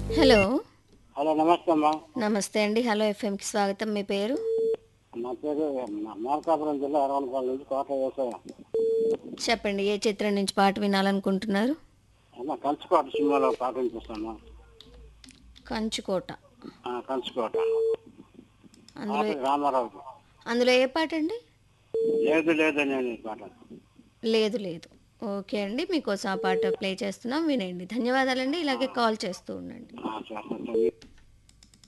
hello hello నమస్తే అమ్మా నమస్తే అండి హలో ఎఫ్ఎంకి స్వాగతం మీ పేరు నా పేరు మార్కాపురం జిల్లా అరవనపాలెం నుంచి కోట వ్యవసాయం చెప్పండి ఏ చిత్రం నుంచి పాట వినాలనుకుంటున్నారు అమ్మ కంచుకోట సినిమాలో పాట వినిపిస్తాను కంచుకోట కంచుకోట అందులో పాట రామారావు అందులో ఏ పాట అండి లేదు లేదు నేను ఈ పాట లేదు లేదు ఓకే అండి మీకోసం ఆ పాట ప్లే చేస్తున్నాం వినండి ధన్యవాదాలండి ఇలాగే కాల్ చేస్తూ ఉండండి ఆ, చేస్తాను